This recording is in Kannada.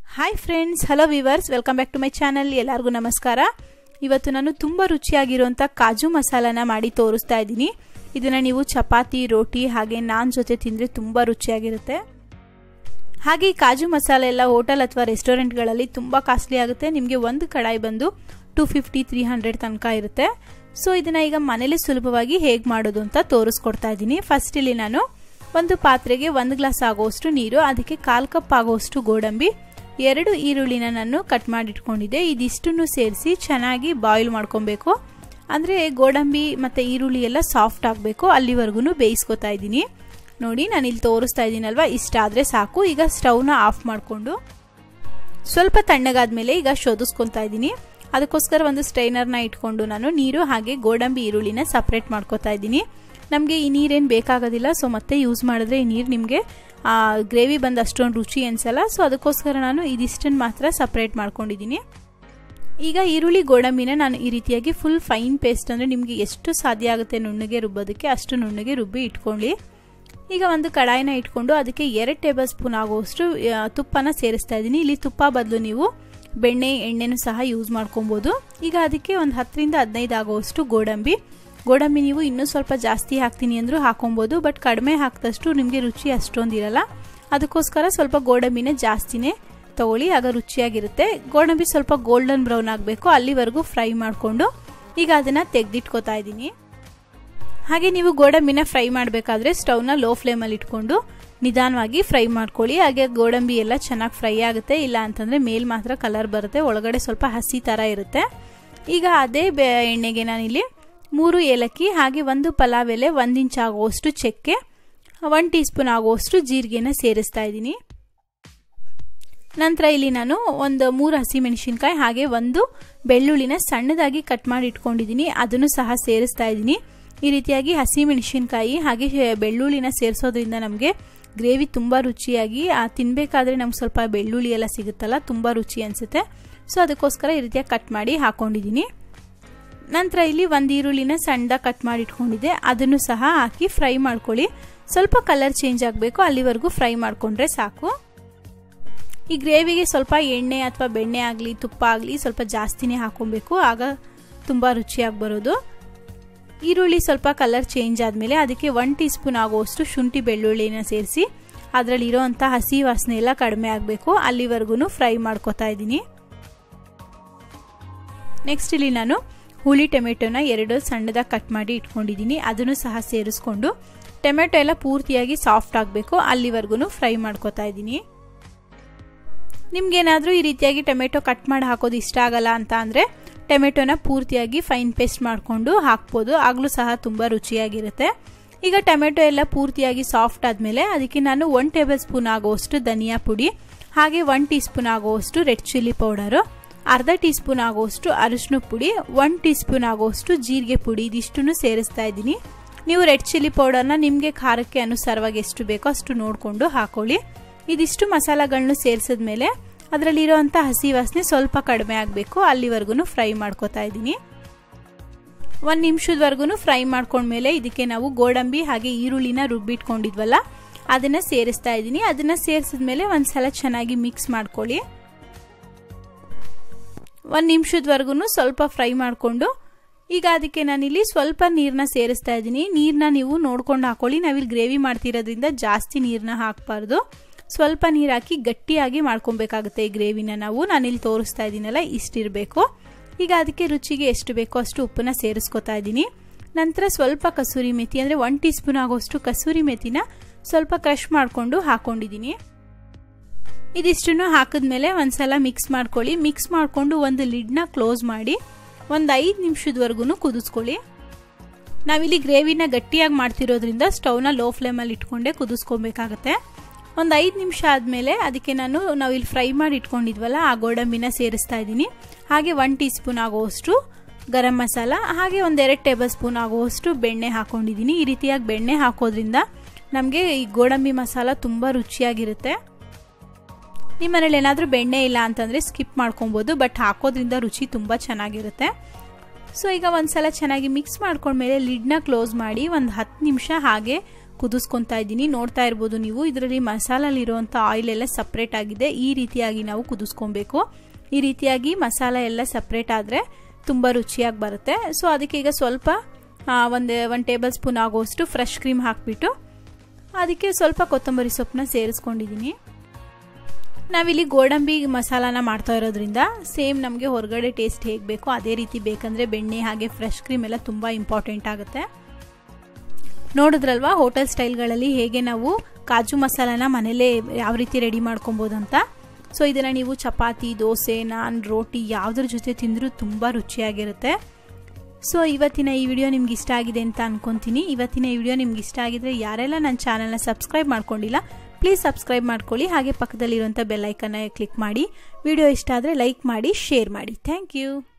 hi friends hello viewers welcome back to my channel ಎಲ್ಲರಿಗೂ ನಮಸ್ಕಾರ ಇವತ್ತು ನಾನು ತುಂಬ ರುಚಿಯಾಗಿರುವಂಥ ಕಾಜು ಮಸಾಲಾನ ಮಾಡಿ ತೋರಿಸ್ತಾ ಇದ್ದೀನಿ ಇದನ್ನು ನೀವು ಚಪಾತಿ ರೋಟಿ ಹಾಗೆ ನಾನ್ ಜೊತೆ ತಿಂದರೆ ತುಂಬ ರುಚಿಯಾಗಿರುತ್ತೆ ಹಾಗೆ ಈ ಕಾಜು ಮಸಾಲೆ ಎಲ್ಲ ಹೋಟೆಲ್ ಅಥವಾ ರೆಸ್ಟೋರೆಂಟ್ಗಳಲ್ಲಿ ತುಂಬ ಕಾಸ್ಟ್ಲಿ ಆಗುತ್ತೆ ನಿಮಗೆ ಒಂದು ಕಡಾಯಿ ಬಂದು ಟೂ ಫಿಫ್ಟಿ ತ್ರೀ ಹಂಡ್ರೆಡ್ ತನಕ ಇರುತ್ತೆ ಸೊ ಇದನ್ನು ಈಗ ಮನೇಲಿ ಸುಲಭವಾಗಿ ಹೇಗೆ ಮಾಡೋದು ಅಂತ ತೋರಿಸ್ಕೊಡ್ತಾ ಇದ್ದೀನಿ ಫಸ್ಟ್ ಇಲ್ಲಿ ನಾನು ಒಂದು ಪಾತ್ರೆಗೆ ಒಂದು ಗ್ಲಾಸ್ ಆಗುವಷ್ಟು ನೀರು ಅದಕ್ಕೆ ಕಾಲು ಕಪ್ ಆಗುವಷ್ಟು ಗೋಡಂಬಿ ಎರಡು ಈರುಳ್ಳಿನ ನಾನು ಕಟ್ ಮಾಡಿಟ್ಕೊಂಡಿದ್ದೆ ಇದಿಷ್ಟನ್ನು ಸೇರಿಸಿ ಚೆನ್ನಾಗಿ ಬಾಯ್ಲ್ ಮಾಡ್ಕೊಬೇಕು ಅಂದರೆ ಗೋಡಂಬಿ ಮತ್ತು ಈರುಳ್ಳಿ ಎಲ್ಲ ಸಾಫ್ಟ್ ಆಗಬೇಕು ಅಲ್ಲಿವರೆಗೂ ಬೇಯಿಸ್ಕೊತಾ ಇದ್ದೀನಿ ನೋಡಿ ನಾನು ಇಲ್ಲಿ ತೋರಿಸ್ತಾ ಇದ್ದೀನಲ್ವ ಇಷ್ಟ ಆದರೆ ಸಾಕು ಈಗ ಸ್ಟವ್ನ ಆಫ್ ಮಾಡಿಕೊಂಡು ಸ್ವಲ್ಪ ತಣ್ಣಗಾದ್ಮೇಲೆ ಈಗ ಶೋಧಿಸ್ಕೊತಾ ಇದ್ದೀನಿ ಅದಕ್ಕೋಸ್ಕರ ಒಂದು ಸ್ಟ್ರೈನರ್ನ ಇಟ್ಕೊಂಡು ನಾನು ನೀರು ಹಾಗೆ ಗೋಡಂಬಿ ಈರುಳ್ಳಿನ ಸಪ್ರೇಟ್ ಮಾಡ್ಕೊತಾ ಇದ್ದೀನಿ ನಮಗೆ ಈ ನೀರೇನು ಬೇಕಾಗೋದಿಲ್ಲ ಸೊ ಮತ್ತೆ ಯೂಸ್ ಮಾಡಿದ್ರೆ ಈ ನೀರು ನಿಮಗೆ ಗ್ರೇವಿ ಬಂದು ಅಷ್ಟೊಂದು ರುಚಿ ಅನಿಸಲ್ಲ ಸೊ ಅದಕ್ಕೋಸ್ಕರ ನಾನು ಇದಿಷ್ಟನ್ನು ಮಾತ್ರ ಸಪ್ರೇಟ್ ಮಾಡ್ಕೊಂಡಿದ್ದೀನಿ ಈಗ ಈರುಳ್ಳಿ ಗೋಡಂಬಿನ ನಾನು ಈ ರೀತಿಯಾಗಿ ಫುಲ್ ಫೈನ್ ಪೇಸ್ಟ್ ಅಂದರೆ ನಿಮಗೆ ಎಷ್ಟು ಸಾಧ್ಯ ಆಗುತ್ತೆ ನುಣ್ಣಗೆ ರುಬ್ಬೋದಕ್ಕೆ ಅಷ್ಟು ನುಣ್ಣಗೆ ರುಬ್ಬಿ ಇಟ್ಕೊಳ್ಳಿ ಈಗ ಒಂದು ಕಡಾಯಿನ ಇಟ್ಕೊಂಡು ಅದಕ್ಕೆ ಎರಡು ಟೇಬಲ್ ಸ್ಪೂನ್ ಆಗುವಷ್ಟು ತುಪ್ಪನ ಸೇರಿಸ್ತಾ ಇದ್ದೀನಿ ಇಲ್ಲಿ ತುಪ್ಪ ಬದಲು ನೀವು ಬೆಣ್ಣೆ ಎಣ್ಣೆನೂ ಸಹ ಯೂಸ್ ಮಾಡ್ಕೊಬೋದು ಈಗ ಅದಕ್ಕೆ ಒಂದು ಹತ್ತರಿಂದ ಹದಿನೈದು ಆಗುವಷ್ಟು ಗೋಡಂಬಿ ಗೋಡಂಬಿ ನೀವು ಇನ್ನೂ ಸ್ವಲ್ಪ ಜಾಸ್ತಿ ಹಾಕ್ತೀನಿ ಅಂದರೂ ಹಾಕೊಬೋದು ಬಟ್ ಕಡಿಮೆ ಹಾಕಿದಷ್ಟು ನಿಮಗೆ ರುಚಿ ಅಷ್ಟೊಂದು ಇರಲ್ಲ ಅದಕ್ಕೋಸ್ಕರ ಸ್ವಲ್ಪ ಗೋಡಂಬಿನೇ ಜಾಸ್ತಿನೇ ತಗೊಳ್ಳಿ ಆಗ ರುಚಿಯಾಗಿರುತ್ತೆ ಗೋಡಂಬಿ ಸ್ವಲ್ಪ ಗೋಲ್ಡನ್ ಬ್ರೌನ್ ಆಗಬೇಕು ಅಲ್ಲಿವರೆಗೂ ಫ್ರೈ ಮಾಡಿಕೊಂಡು ಈಗ ಅದನ್ನು ತೆಗೆದಿಟ್ಕೋತಾ ಇದ್ದೀನಿ ಹಾಗೆ ನೀವು ಗೋಡಂಬಿನ ಫ್ರೈ ಮಾಡಬೇಕಾದ್ರೆ ಸ್ಟವ್ನ ಲೋ ಫ್ಲೇಮಲ್ಲಿ ಇಟ್ಕೊಂಡು ನಿಧಾನವಾಗಿ ಫ್ರೈ ಮಾಡ್ಕೊಳ್ಳಿ ಹಾಗೆ ಗೋಡಂಬಿ ಎಲ್ಲ ಚೆನ್ನಾಗಿ ಫ್ರೈ ಆಗುತ್ತೆ ಇಲ್ಲ ಅಂತಂದರೆ ಮೇಲ್ ಮಾತ್ರ ಕಲರ್ ಬರುತ್ತೆ ಒಳಗಡೆ ಸ್ವಲ್ಪ ಹಸಿ ಥರ ಇರುತ್ತೆ ಈಗ ಅದೇ ಎಣ್ಣೆಗೆ ನಾನಿಲ್ಲಿ ಮೂರು ಏಲಕ್ಕಿ ಹಾಗೆ ಒಂದು ಪಲಾವ್ ಎಲೆ ಒಂದು ಇಂಚ್ ಆಗುವಷ್ಟು ಚಕ್ಕೆ ಒನ್ ಟೀ ಸ್ಪೂನ್ ಆಗುವಷ್ಟು ಜೀರಿಗೆನ ಸೇರಿಸ್ತಾ ಇದ್ದೀನಿ ನಂತರ ಇಲ್ಲಿ ನಾನು ಒಂದು ಮೂರು ಹಸಿಮೆಣಸಿನ್ಕಾಯಿ ಹಾಗೆ ಒಂದು ಬೆಳ್ಳುಳ್ಳಿನ ಸಣ್ಣದಾಗಿ ಕಟ್ ಮಾಡಿ ಇಟ್ಕೊಂಡಿದ್ದೀನಿ ಅದನ್ನು ಸಹ ಸೇರಿಸ್ತಾ ಇದ್ದೀನಿ ಈ ರೀತಿಯಾಗಿ ಹಸಿ ಮೆಣಸಿನ್ಕಾಯಿ ಹಾಗೆ ಬೆಳ್ಳುಳ್ಳಿನ ಸೇರಿಸೋದ್ರಿಂದ ನಮಗೆ ಗ್ರೇವಿ ತುಂಬ ರುಚಿಯಾಗಿ ತಿನ್ನಬೇಕಾದ್ರೆ ನಮ್ಗೆ ಸ್ವಲ್ಪ ಬೆಳ್ಳುಳ್ಳಿ ಎಲ್ಲ ಸಿಗುತ್ತಲ್ಲ ತುಂಬ ರುಚಿ ಅನಿಸುತ್ತೆ ಸೊ ಅದಕ್ಕೋಸ್ಕರ ಈ ರೀತಿಯಾಗಿ ಕಟ್ ಮಾಡಿ ಹಾಕೊಂಡಿದ್ದೀನಿ ನಂತರ ಇಲ್ಲಿ ಒಂದು ಈರುಳ್ಳಿನ ಸಣ್ಣದಾಗಿ ಕಟ್ ಮಾಡಿ ಇಟ್ಕೊಂಡಿದ್ದೆ ಅದನ್ನು ಸಹ ಹಾಕಿ ಫ್ರೈ ಮಾಡ್ಕೊಳ್ಳಿ ಸ್ವಲ್ಪ ಕಲರ್ ಚೇಂಜ್ ಆಗಬೇಕು ಅಲ್ಲಿವರೆಗೂ ಫ್ರೈ ಮಾಡಿಕೊಂಡ್ರೆ ಸಾಕು ಈ ಗ್ರೇವಿಗೆ ಸ್ವಲ್ಪ ಎಣ್ಣೆ ಅಥವಾ ಬೆಣ್ಣೆ ಆಗಲಿ ತುಪ್ಪ ಆಗಲಿ ಸ್ವಲ್ಪ ಜಾಸ್ತಿನೇ ಹಾಕೊಬೇಕು ಆಗ ತುಂಬ ರುಚಿಯಾಗಿ ಬರೋದು ಈರುಳ್ಳಿ ಸ್ವಲ್ಪ ಕಲರ್ ಚೇಂಜ್ ಆದಮೇಲೆ ಅದಕ್ಕೆ ಒನ್ ಟೀ ಸ್ಪೂನ್ ಆಗುವಷ್ಟು ಶುಂಠಿ ಬೆಳ್ಳುಳ್ಳಿನ ಸೇರಿಸಿ ಅದರಲ್ಲಿರೋ ಅಂಥ ಹಸಿ ವಾಸನೆ ಎಲ್ಲ ಕಡಿಮೆ ಆಗಬೇಕು ಅಲ್ಲಿವರೆಗೂ ಫ್ರೈ ಮಾಡ್ಕೊತಾ ಇದ್ದೀನಿ ನೆಕ್ಸ್ಟ್ ಇಲ್ಲಿ ನಾನು ಹುಳಿ ಟೊಮೆಟೊನ ಎರಡು ಸಣ್ಣದಾಗಿ ಕಟ್ ಮಾಡಿ ಇಟ್ಕೊಂಡಿದ್ದೀನಿ ಅದನ್ನು ಸಹ ಸೇರಿಸ್ಕೊಂಡು ಟೊಮೆಟೊ ಎಲ್ಲ ಪೂರ್ತಿಯಾಗಿ ಸಾಫ್ಟ್ ಆಗಬೇಕು ಅಲ್ಲಿವರೆಗೂ ಫ್ರೈ ಮಾಡ್ಕೊತಾ ಇದ್ದೀನಿ ನಿಮ್ಗೇನಾದರೂ ಈ ರೀತಿಯಾಗಿ ಟೊಮೆಟೊ ಕಟ್ ಮಾಡಿ ಹಾಕೋದು ಇಷ್ಟ ಆಗಲ್ಲ ಅಂತ ಅಂದರೆ ಟೊಮೆಟೊನ ಪೂರ್ತಿಯಾಗಿ ಫೈನ್ ಪೇಸ್ಟ್ ಮಾಡಿಕೊಂಡು ಹಾಕ್ಬೋದು ಆಗಲೂ ಸಹ ತುಂಬ ರುಚಿಯಾಗಿರುತ್ತೆ ಈಗ ಟೊಮೆಟೊ ಎಲ್ಲ ಪೂರ್ತಿಯಾಗಿ ಸಾಫ್ಟ್ ಆದಮೇಲೆ ಅದಕ್ಕೆ ನಾನು ಒನ್ ಟೇಬಲ್ ಸ್ಪೂನ್ ಆಗುವಷ್ಟು ಧನಿಯಾ ಪುಡಿ ಹಾಗೆ ಒನ್ ಟೀ ಸ್ಪೂನ್ ಆಗುವಷ್ಟು ರೆಡ್ ಚಿಲ್ಲಿ ಪೌಡರು ಅರ್ಧ ಟೀ ಸ್ಪೂನ್ ಆಗುವಷ್ಟು ಅರಿಶಿನ ಪುಡಿ ಒನ್ ಟೀ ಸ್ಪೂನ್ ಆಗುವಷ್ಟು ಜೀರಿಗೆ ಪುಡಿ ಇದಿಷ್ಟನ್ನು ಸೇರಿಸ್ತಾ ಇದ್ದೀನಿ ನೀವು ರೆಡ್ ಚಿಲ್ಲಿ ಪೌಡರ್ನ ನಿಮಗೆ ಖಾರಕ್ಕೆ ಅನುಸಾರವಾಗಿ ಎಷ್ಟು ಬೇಕೋ ಅಷ್ಟು ನೋಡಿಕೊಂಡು ಹಾಕೊಳ್ಳಿ ಇದಿಷ್ಟು ಮಸಾಲೆಗಳನ್ನ ಸೇರಿಸಿದ್ಮೇಲೆ ಅದರಲ್ಲಿರೋವಂಥ ಹಸಿ ವಾಸನೆ ಸ್ವಲ್ಪ ಕಡಿಮೆ ಆಗಬೇಕು ಅಲ್ಲಿವರೆಗೂ ಫ್ರೈ ಮಾಡ್ಕೋತಾ ಇದ್ದೀನಿ ಒಂದು ನಿಮಿಷದವರೆಗೂ ಫ್ರೈ ಮಾಡ್ಕೊಂಡ್ಮೇಲೆ ಇದಕ್ಕೆ ನಾವು ಗೋಡಂಬಿ ಹಾಗೆ ಈರುಳ್ಳಿನ ರುಬ್ಬಿಟ್ಕೊಂಡಿದ್ವಲ್ಲ ಅದನ್ನು ಸೇರಿಸ್ತಾ ಇದ್ದೀನಿ ಅದನ್ನು ಸೇರಿಸಿದ್ಮೇಲೆ ಒಂದ್ಸಲ ಚೆನ್ನಾಗಿ ಮಿಕ್ಸ್ ಮಾಡ್ಕೊಳ್ಳಿ ಒಂದು ನಿಮಿಷದವರೆಗೂ ಸ್ವಲ್ಪ ಫ್ರೈ ಮಾಡಿಕೊಂಡು ಈಗ ಅದಕ್ಕೆ ನಾನಿಲ್ಲಿ ಸ್ವಲ್ಪ ನೀರನ್ನ ಸೇರಿಸ್ತಾ ಇದ್ದೀನಿ ನೀರನ್ನ ನೀವು ನೋಡ್ಕೊಂಡು ಹಾಕೊಳ್ಳಿ ನಾವಿಲ್ಲಿ ಗ್ರೇವಿ ಮಾಡ್ತಿರೋದ್ರಿಂದ ಜಾಸ್ತಿ ನೀರನ್ನ ಹಾಕಬಾರ್ದು ಸ್ವಲ್ಪ ನೀರು ಹಾಕಿ ಗಟ್ಟಿಯಾಗಿ ಮಾಡ್ಕೊಬೇಕಾಗುತ್ತೆ ಈ ಗ್ರೇವಿನ ನಾವು ನಾನಿಲ್ಲಿ ತೋರಿಸ್ತಾ ಇದ್ದೀನಲ್ಲ ಇಷ್ಟಿರಬೇಕು ಈಗ ಅದಕ್ಕೆ ರುಚಿಗೆ ಎಷ್ಟು ಬೇಕೋ ಅಷ್ಟು ಉಪ್ಪನ್ನ ಸೇರಿಸ್ಕೊತಾ ಇದ್ದೀನಿ ನಂತರ ಸ್ವಲ್ಪ ಕಸೂರಿ ಮೆಥಿ ಅಂದರೆ ಒನ್ ಟೀ ಸ್ಪೂನ್ ಆಗೋಷ್ಟು ಕಸೂರಿ ಮೆಥಿನ ಸ್ವಲ್ಪ ಕ್ರಷ್ ಮಾಡಿಕೊಂಡು ಹಾಕೊಂಡಿದ್ದೀನಿ ಇದಿಷ್ಟನ್ನು ಹಾಕಿದ್ಮೇಲೆ ಒಂದ್ಸಲ ಮಿಕ್ಸ್ ಮಾಡ್ಕೊಳ್ಳಿ ಮಿಕ್ಸ್ ಮಾಡಿಕೊಂಡು ಒಂದು ಲಿಡ್ನ ಕ್ಲೋಸ್ ಮಾಡಿ ಒಂದು ಐದು ನಿಮಿಷದವರೆಗೂ ಕುದಿಸ್ಕೊಳ್ಳಿ ನಾವಿಲ್ಲಿ ಗ್ರೇವಿನ ಗಟ್ಟಿಯಾಗಿ ಮಾಡ್ತಿರೋದ್ರಿಂದ ಸ್ಟವ್ನ ಲೋ ಫ್ಲೇಮಲ್ಲಿ ಇಟ್ಕೊಂಡೇ ಕುದಿಸ್ಕೊಬೇಕಾಗತ್ತೆ ಒಂದು ಐದು ನಿಮಿಷ ಆದಮೇಲೆ ಅದಕ್ಕೆ ನಾನು ನಾವಿಲ್ಲಿ ಫ್ರೈ ಮಾಡಿ ಇಟ್ಕೊಂಡಿದ್ವಲ್ಲ ಆ ಗೋಡಂಬಿನ ಸೇರಿಸ್ತಾ ಇದ್ದೀನಿ ಹಾಗೆ ಒನ್ ಟೀ ಸ್ಪೂನ್ ಆಗುವಷ್ಟು ಗರಂ ಮಸಾಲ ಹಾಗೆ ಒಂದೆರಡು ಟೇಬಲ್ ಸ್ಪೂನ್ ಆಗುವಷ್ಟು ಬೆಣ್ಣೆ ಹಾಕೊಂಡಿದ್ದೀನಿ ಈ ರೀತಿಯಾಗಿ ಬೆಣ್ಣೆ ಹಾಕೋದ್ರಿಂದ ನಮಗೆ ಈ ಗೋಡಂಬಿ ಮಸಾಲ ತುಂಬ ರುಚಿಯಾಗಿರುತ್ತೆ ನಿಮ್ಮ ಮನೇಲಿ ಏನಾದರೂ ಬೆಣ್ಣೆ ಇಲ್ಲ ಅಂತಂದರೆ ಸ್ಕಿಪ್ ಮಾಡ್ಕೊಬೋದು ಬಟ್ ಹಾಕೋದ್ರಿಂದ ರುಚಿ ತುಂಬ ಚೆನ್ನಾಗಿರುತ್ತೆ ಸೊ ಈಗ ಒಂದ್ಸಲ ಚೆನ್ನಾಗಿ ಮಿಕ್ಸ್ ಮಾಡ್ಕೊಂಡ್ಮೇಲೆ ಲಿಡ್ನ ಕ್ಲೋಸ್ ಮಾಡಿ ಒಂದು ಹತ್ತು ನಿಮಿಷ ಹಾಗೆ ಕುದಿಸ್ಕೊತಾ ಇದ್ದೀನಿ ನೋಡ್ತಾ ಇರ್ಬೋದು ನೀವು ಇದರಲ್ಲಿ ಮಸಾಲಲ್ಲಿರುವಂಥ ಆಯಿಲ್ ಎಲ್ಲ ಸಪ್ರೇಟ್ ಆಗಿದೆ ಈ ರೀತಿಯಾಗಿ ನಾವು ಕುದಿಸ್ಕೊಬೇಕು ಈ ರೀತಿಯಾಗಿ ಮಸಾಲ ಎಲ್ಲ ಸಪ್ರೇಟ್ ಆದರೆ ತುಂಬ ರುಚಿಯಾಗಿ ಬರುತ್ತೆ ಸೊ ಅದಕ್ಕೆ ಈಗ ಸ್ವಲ್ಪ ಒಂದು ಒಂದು ಟೇಬಲ್ ಸ್ಪೂನ್ ಆಗೋಷ್ಟು ಫ್ರೆಶ್ ಕ್ರೀಮ್ ಹಾಕಿಬಿಟ್ಟು ಅದಕ್ಕೆ ಸ್ವಲ್ಪ ಕೊತ್ತಂಬರಿ ಸೊಪ್ಪನ್ನ ಸೇರಿಸ್ಕೊಂಡಿದ್ದೀನಿ ನಾವಿಲ್ಲಿ ಗೋಡಂಬಿ ಮಸಾಲಾನ ಮಾಡ್ತಾ ಇರೋದ್ರಿಂದ ಸೇಮ್ ನಮಗೆ ಹೊರಗಡೆ ಟೇಸ್ಟ್ ಹೇಗೆ ಬೇಕೋ ಅದೇ ರೀತಿ ಬೇಕಂದರೆ ಬೆಣ್ಣೆ ಹಾಗೆ ಫ್ರೆಶ್ ಕ್ರೀಮ್ ಎಲ್ಲ ತುಂಬ ಇಂಪಾರ್ಟೆಂಟ್ ಆಗುತ್ತೆ ನೋಡಿದ್ರಲ್ವಾ ಹೋಟೆಲ್ ಸ್ಟೈಲ್ಗಳಲ್ಲಿ ಹೇಗೆ ನಾವು ಕಾಜು ಮಸಾಲಾನ ಮನೇಲೇ ಯಾವ ರೀತಿ ರೆಡಿ ಮಾಡ್ಕೊಬೋದು ಅಂತ ಸೊ ಇದನ್ನು ನೀವು ಚಪಾತಿ ದೋಸೆ ನಾನ್ ರೋಟಿ ಯಾವುದ್ರ ಜೊತೆ ತಿಂದರೂ ತುಂಬ ರುಚಿಯಾಗಿರುತ್ತೆ ಸೊ ಇವತ್ತಿನ ಈ ವಿಡಿಯೋ ನಿಮ್ಗೆ ಇಷ್ಟ ಆಗಿದೆ ಅಂತ ಅನ್ಕೊತೀನಿ ಇವತ್ತಿನ ಈ ವಿಡಿಯೋ ನಿಮ್ಗೆ ಇಷ್ಟ ಆಗಿದ್ರೆ ಯಾರೆಲ್ಲ ನನ್ನ ಚಾನಲ್ನ ಸಬ್ಸ್ಕ್ರೈಬ್ ಮಾಡ್ಕೊಂಡಿಲ್ಲ ಪ್ಲೀಸ್ ಸಬ್ಸ್ಕ್ರೈಬ್ ಮಾಡ್ಕೊಳ್ಳಿ ಹಾಗೆ ಪಕ್ಕದಲ್ಲಿರುವಂಥ ಬೆಲ್ಲೈಕನ್ನ ಕ್ಲಿಕ್ ಮಾಡಿ ವಿಡಿಯೋ ಇಷ್ಟ ಆದರೆ ಲೈಕ್ ಮಾಡಿ ಶೇರ್ ಮಾಡಿ ಥ್ಯಾಂಕ್ ಯು